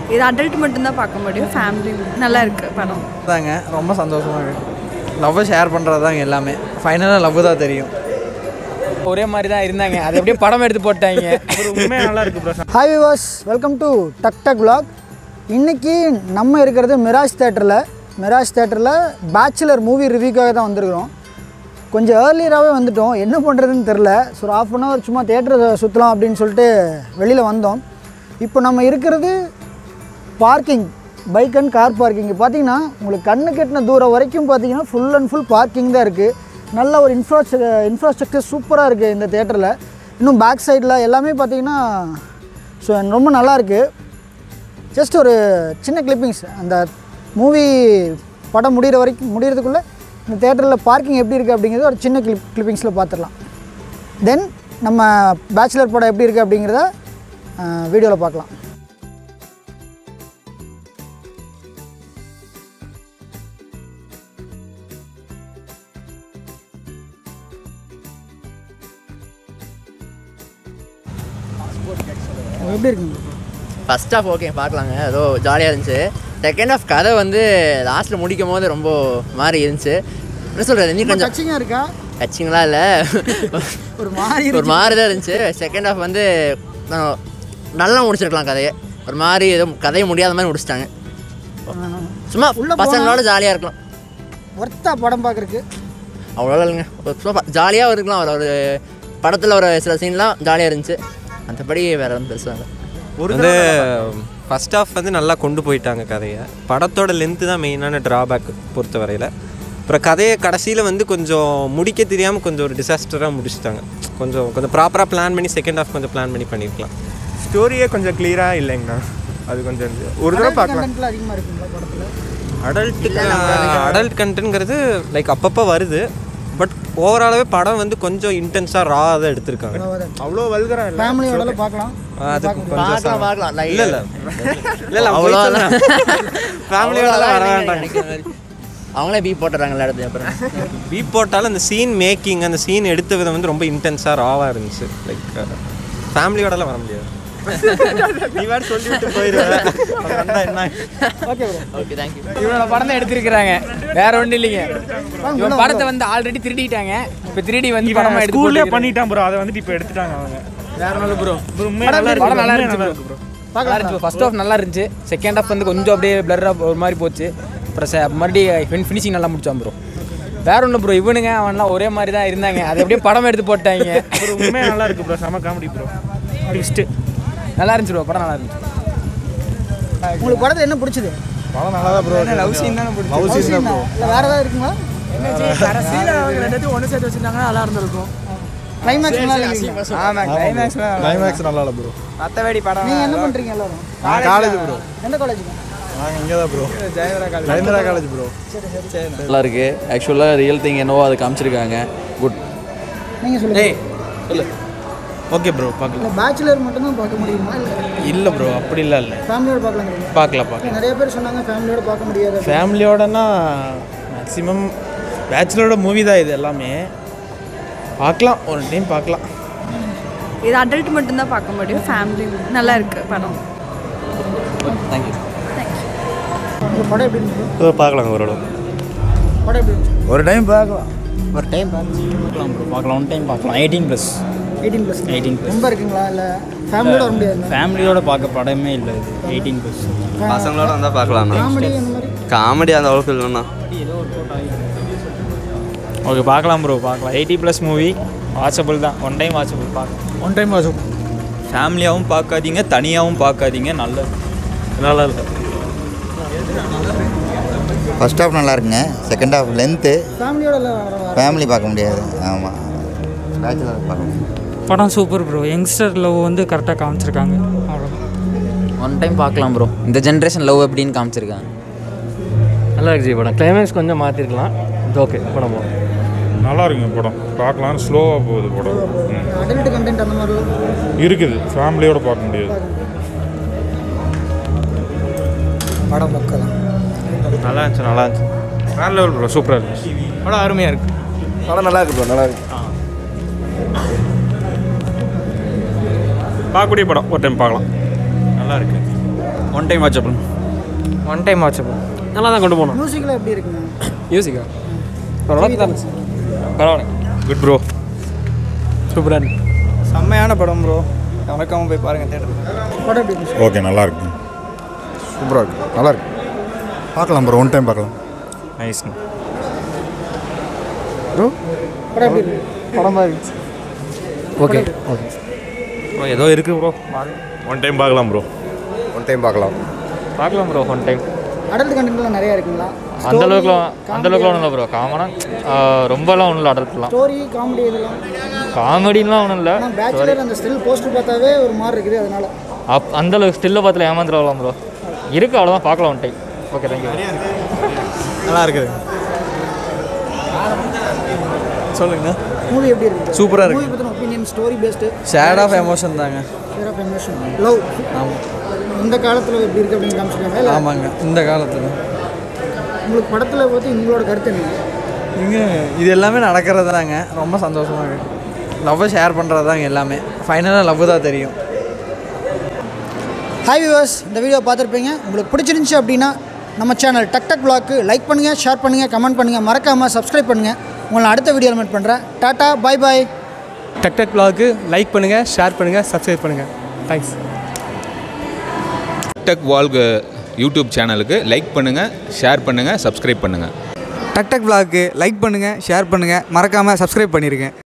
இது அடல்ட் மட்டும்தான் பார்க்க முடியும் ஃபேமிலி நல்லா இருக்கு படம் தாங்க ரொம்ப சந்தோஷமாக இருக்கு லவ்வை ஷேர் பண்ணுறது தாங்க எல்லாமே ஃபைனலாக லவ் தான் தெரியும் ஒரே மாதிரி தான் இருந்தாங்க அது அப்படியே படம் எடுத்து போட்டாங்க உண்மையாக நல்லா இருக்கு bro hi viewers welcome to டக் டக் vlog இன்னைக்கு நம்ம இருக்கிறது மிராஜ் தேட்டரில் மிராஜ் தேட்டரில் பேச்சுலர் மூவி ரிவ்யூக்காக தான் வந்திருக்கிறோம் கொஞ்சம் ஏர்லியராகவே வந்துட்டோம் என்ன பண்ணுறதுன்னு தெரில ஸோ ஒரு ஆஃப் அன் ஹவர் சும்மா தேட்டரை சுற்றலாம் அப்படின்னு சொல்லிட்டு வெளியில் வந்தோம் இப்போ நம்ம இருக்கிறது parking bike and car parking பார்த்தீங்கன்னா உங்களுக்கு கண்ணு கெட்டின தூரம் வரைக்கும் பார்த்தீங்கன்னா ஃபுல் அண்ட் ஃபுல் பார்க்கிங் தான் இருக்குது நல்ல ஒரு இன்ஃப்ராஸ்ட்ர இன்ஃப்ராஸ்ட்ரக்சர் சூப்பராக இருக்குது இந்த தேட்டரில் இன்னும் பேக் சைடில் எல்லாமே பார்த்தீங்கன்னா ஸோ ரொம்ப நல்லா இருக்குது ஜஸ்ட் ஒரு சின்ன கிளிப்பிங்ஸ் அந்த மூவி படம் முடிகிற வரைக்கும் முடிகிறதுக்குள்ளே இந்த தேட்டரில் பார்க்கிங் எப்படி இருக்குது அப்படிங்கிறது ஒரு சின்ன கிளிப் கிளிப்பிங்ஸில் பார்த்துடலாம் தென் நம்ம பேச்சுலர் படம் எப்படி இருக்குது அப்படிங்கிறத வீடியோவில் பார்க்கலாம் எப்படி இருக்குங்க ஃபஸ்ட் ஹாஃப் ஓகே பார்க்கலாங்க ஏதோ ஜாலியாக இருந்துச்சு செகண்ட் ஹாஃப் கதை வந்து லாஸ்ட்டில் முடிக்கும் போது ரொம்ப மாதிரி இருந்துச்சு என்ன சொல்கிறது இன்னும் கொஞ்சம் டச்சிங்காக இருக்கா கச்சிங்களா இல்லை ஒரு மாதிரி ஒரு மாதிரி தான் இருந்துச்சு செகண்ட் ஹாஃப் வந்து நான் நல்லா முடிச்சிருக்கலாம் கதையை ஒரு மாதிரி ஏதோ கதையை முடியாத மாதிரி முடிச்சிட்டாங்க சும்மா உள்ள போனா- பசங்களோட ஜாலியாக இருக்கலாம் ஒர்த்தா படம் பார்க்குறக்கு அவ்வளோ இல்லைங்க ஒரு சும்மா ஜாலியாக இருக்கலாம் ஒரு ஒரு படத்தில் ஒரு சில சீன்லாம் ஜாலியாக இருந்துச்சு மற்றபடி வேறு எதுவும் பெருசாக இல்லை வந்து ஃபஸ்ட் ஹாஃப் வந்து நல்லா கொண்டு போயிட்டாங்க கதையை படத்தோட லென்த்து தான் மெயினான ட்ராபேக் பொறுத்த வரையில் அப்புறம் கதையை கடைசியில் வந்து கொஞ்சம் முடிக்க தெரியாமல் கொஞ்சம் ஒரு டிசாஸ்டராக முடிச்சிட்டாங்க கொஞ்சம் கொஞ்சம் ப்ராப்பராக பிளான் பண்ணி செகண்ட் ஹாஃப் கொஞ்சம் பிளான் பண்ணி பண்ணியிருக்கலாம் ஸ்டோரியே கொஞ்சம் கிளியராக இல்லைங்கண்ணா அது கொஞ்சம் ஒரு தடவை பார்க்கலாம் கண்டென்ட்லாம் அதிகமாக இருக்குங்களா படத்தில் அடல்ட்டு அடல்ட் கண்டென்ட்ங்கிறது லைக் அப்பப்போ வருது பட் ஓவராலாகவே படம் வந்து கொஞ்சம் இன்டென்ஸாக ராவாக தான் எடுத்திருக்காங்க அவ்வளோ வல்கராக இல்லை ஃபேமிலியோட பார்க்கலாம் அது கொஞ்சம் பார்க்கலாம் பார்க்கலாம் இல்லை இல்லை இல்லை இல்லை அவ்வளோ ஃபேமிலியோட வர வேண்டாம் அவங்களே பீ போட்டுறாங்களா அடுத்து அப்புறம் பீ போட்டாலும் அந்த சீன் மேக்கிங் அந்த சீன் எடுத்த விதம் வந்து ரொம்ப இன்டென்ஸாக ராவாக இருந்துச்சு லைக் ஃபேமிலியோடலாம் வர முடியாது நீ வேறு சொல்லிவிட்டு போயிடுவேன் என்ன ஓகே ப்ரோ ஓகே தேங்க்யூ இவனோட படம் தான் எடுத்திருக்கிறாங்க வேற ஒன்றும் இல்லைங்க இவன் படத்தை வந்து ஆல்ரெடி திருடிட்டாங்க இப்போ திருடி வந்து படமா எடுத்து ஸ்கூல்லே போட்டுருக்காங்க. பண்ணிட்டான் ப்ரோ அதை வந்துட்டு இப்போ எடுத்துட்டாங்க அவங்க வேற ஒன்றும் ப்ரோ ப்ரோ உண்மையாக நல்லா இருக்கு படம் நல்லா உண்மையா இருந்துச்சு நல்லா bro. இருக்கு ப்ரோ நல்லா இருந்துச்சு ஃபர்ஸ்ட் ஹாஃப் நல்லா இருந்துச்சு செகண்ட் ஹாஃப் வந்து கொஞ்சம் அப்படியே பிளராக ஒரு மாதிரி போச்சு அப்புறம் ச- மறுபடியும் ஃபினிஷிங் நல்லா முடிச்சான் ப்ரோ வேற ஒன்றும் ப்ரோ இவனுங்க அவன்லாம் ஒரே மாதிரி தான் இருந்தாங்க அது அப்படியே படம் எடுத்து போட்டாங்க ப்ரோ உண்மையாக நல்லா இருக்கு ப்ரோ செம காமெடி ப்ரோ ட்விஸ்ட்டு நல்லா இருந்துச்சு ப்ரோ படம் நல்லா இருந்துச்சு உங்களுக்கு படத்தில் என்ன பிடிச்சது லவ் சீன் தானே Love scene தான். இல்ல வேற ஏதாவது இருக்குங்களா கடைசியில் அவங்க ரெண்டு ஒன்று சேர்த்து வச்சிருந்தாங்கன்னா நல்லா இருந்திருக்கும் கிளைமேக்ஸ் நல்லா இல்லைங்களா ஆமாம் கிளைமேக்ஸ் கிளைமேக்ஸ் நல்லா இல்லை ப்ரோ மற்றபடி படம் நீங்கள் என்ன பண்ணுறீங்க எல்லாரும் காலேஜ் ப்ரோ எந்த காலேஜுங்க நாங்கள் இங்கே தான் ப்ரோ ஜெயந்திரா காலேஜ் ப்ரோ நல்லா இருக்கு ஆக்சுவலாக ரியல் திங் என்னவோ அதை காமிச்சிருக்காங்க குட் நீங்கள் சொல்லுங்கள் ஓகே ப்ரோ பார்க்கலாம் இல்லை பேச்சுலர் மட்டும்தான் பார்க்க முடியுமா இல்லை இல்லை ப்ரோ அப்படி இல்லை இல்லை ஃபேமிலியோட பார்க்கலாங்கிறீங்க பார்க்கலாம் பார்க்கலாம் நிறைய பேர் சொன்னாங்க ஃபேமிலியோட பார்க்க முடியாது ஃபேமிலியோடனா மேக்ஸிமம் பேச்சுலரோட மூவி தான் இது எல்லாமே பார்க்கலாம் ஒரு டைம் பார்க்கலாம் இது அடல்ட் மட்டும்தான் பார்க்க முடியும் ஃபேமிலி நல்லா இருக்கு படம் தேங்க்யூ இந்த படம் எப்படி இருந்துச்சு பார்க்கலாங்க ஓரளவு படம் எப்படி இருந்துச்சு ஒரு டைம் பார்க்கலாம் ஒரு டைம் பார்க்கலாம் ப்ரோ பார்க்கலாம் ஒன் டைம் பார்க்கலாம் eighteen plus eighteen plus eighteen plus ரொம்ப இருக்குங்களா இல்லை ஃபேமிலியோட வர முடியாது ஃபேமிலியோட பார்க்க படமே இல்லை இது எயிட்டீன் ப்ளஸ் பசங்களோட வந்தால் பார்க்கலாம்ண்ணா காமெடி அந்த மாதிரி காமெடி அந்த அளவுக்கு இல்லைண்ணா ஓகே பார்க்கலாம் ப்ரோ பார்க்கலாம் எயிட்டி ப்ளஸ் மூவி வாட்சபிள் தான் ஒன் டைம் வாட்சபிள் பார்க்கலாம் ஒன் டைம் வாட்சபிள் ஃபேமிலியாகவும் பார்க்காதீங்க தனியாகவும் பார்க்காதீங்க நல்லது நல்லா இருக்கு ஃபர்ஸ்ட் ஹாஃப் நல்லா இருக்குங்க செகண்ட் ஹாஃப் லென்த்து ஃபேமிலியோட எல்லாம் வர வர ஃபேமிலி பார்க்க முடியாது ஆமாம் பேச்சுலர் பார்க்க முடியாது படம் சூப்பர் ப்ரோ யங்ஸ்டர் லவ் வந்து கரெக்டாக காமிச்சிருக்காங்க அவ்வளோதான் ஒன் டைம் பார்க்கலாம் ப்ரோ இந்த ஜென்ரேஷன் லவ் எப்படின்னு காமிச்சிருக்காங்க நல்லா இருக்கு படம் கிளைமேக்ஸ் கொஞ்சம் மாற்றிருக்கலாம் இது ஓகே படம் நல்லா இருக்குங்க படம் பார்க்கலாம் ஸ்லோவாக போகுது படம் அடல்ட் கண்டென்ட் அந்த மாதிரி இருக்குது ஃபேமிலியோட பார்க்க முடியாது படம் பார்க்கலாம் நல்லா இருந்துச்சு நல்லா இருந்துச்சு வேற லெவல் ப்ரோ சூப்பராக இருந்துச்சு படம் அருமையாக இருக்கு படம் நல்லா இருக்கு ப்ரோ நல்லா இருக்கு பார்க்கக்கூடிய படம் ஒரு டைம் பார்க்கலாம் நல்லா இருக்கு one time watchable one time watchable நல்லா தான் கொண்டு போனோம் மியூசிக்கில் எப்படி இருக்குங்க மியூசிக்கா பரவாயில்ல தான் இருந்துச்சு பரவாயில்ல குட் ப்ரோ சூப்பராக இருக்கு செம்மையான படம் ப்ரோ மறக்காமல் போய் பாருங்கள் தேட்டர் படம் எப்படி இருந்துச்சு ஓகே நல்லா இருக்கு சூப்பராக இருக்கு நல்லா இருக்கு பார்க்கலாம் ப்ரோ ஒன் டைம் பார்க்கலாம் நைஸ் ப்ரோ படம் எப்படி இருக்கு படமாக இருந்துச்சு ஓகே ஓகே ப்ரோ ஏதோ இருக்குது ப்ரோ ஒன் டைம் பார்க்கலாம் ப்ரோ ஒன் டைம் பார்க்கலாம் பார்க்கலாம் ப்ரோ ஒன் டைம் அடல்ட் கண்டென்ட்லாம் நிறையா இருக்குங்களா அந்த அளவுக்குலாம் அந்த அளவுக்குலாம் ஒன்றும் இல்லை ப்ரோ காமனாக ரொம்பலாம் ஒன்றும் இல்லை அடல்ட்லாம் ஸ்டோரி காமெடி இதெல்லாம் காமெடின்லாம் ஒன்றும் இல்லை ஆனால் பேச்சுலர் அந்த ஸ்டில் போஸ்டர் பார்த்தாவே ஒரு மாதிரி இருக்குது அதனால அப் அந்த அளவுக்கு ஸ்டில்ல பார்த்துல ஏமாந்துடலாம் ப்ரோ இருக்கு அவ்வளோதான் பார்க்கலாம் ஒன் டைம் ஓகே தேங்க்யூ நல்லா இருக்குது சொல்லுங்கண்ணா மூவி எப்படி இருக்கு சூப்பரா இருக்கு. மூவி பற்றின opinion story based shade of emotion தாங்க ஷேர் ஆஃப் எமோஷன் லவ் ஆமாம் இந்த காலத்தில் எப்படி இருக்கு அப்படின்னு காமிச்சிருக்காங்க இல்லை ஆமாங்க இந்த காலத்தில் உங்களுக்கு படத்தில் பற்றி உங்களோட கருத்து என்ன இங்கே இது எல்லாமே நடக்கிறது தாங்க ரொம்ப சந்தோஷமாக இருக்கு லவ்வை ஷேர் பண்ணுறது தாங்க எல்லாமே ஃபைனலாக லவ் தான் தெரியும் ஹாய் வியூவர்ஸ் இந்த வீடியோ பார்த்துருப்பீங்க உங்களுக்கு பிடிச்சிருந்துச்சி அப்படின்னா நம்ம சேனல் டக் டக் பிளாக்கு லைக் பண்ணுங்கள் ஷேர் பண்ணுங்கள் கமெண்ட் பண்ணுங்கள் மறக்காமல் சப்ஸ்கிரைப் பண்ணுங்கள் உங்களை அடுத்த வீடியோவில் மீட் பண்ணுறேன் டாட்டா பாய் பாய் டக் டக் ப்ளாக்கு லைக் பண்ணுங்கள் ஷேர் பண்ணுங்கள் சப்ஸ்கிரைப் பண்ணுங்கள் தேங்க்ஸ் டெக் வால்கு யூடியூப் சேனலுக்கு லைக் பண்ணுங்கள் ஷேர் பண்ணுங்கள் சப்ஸ்கிரைப் பண்ணுங்கள் டக் டக் vlog க்கு லைக் பண்ணுங்கள் ஷேர் பண்ணுங்கள் மறக்காமல் சப்ஸ்கிரைப் பண்ணிடுங்க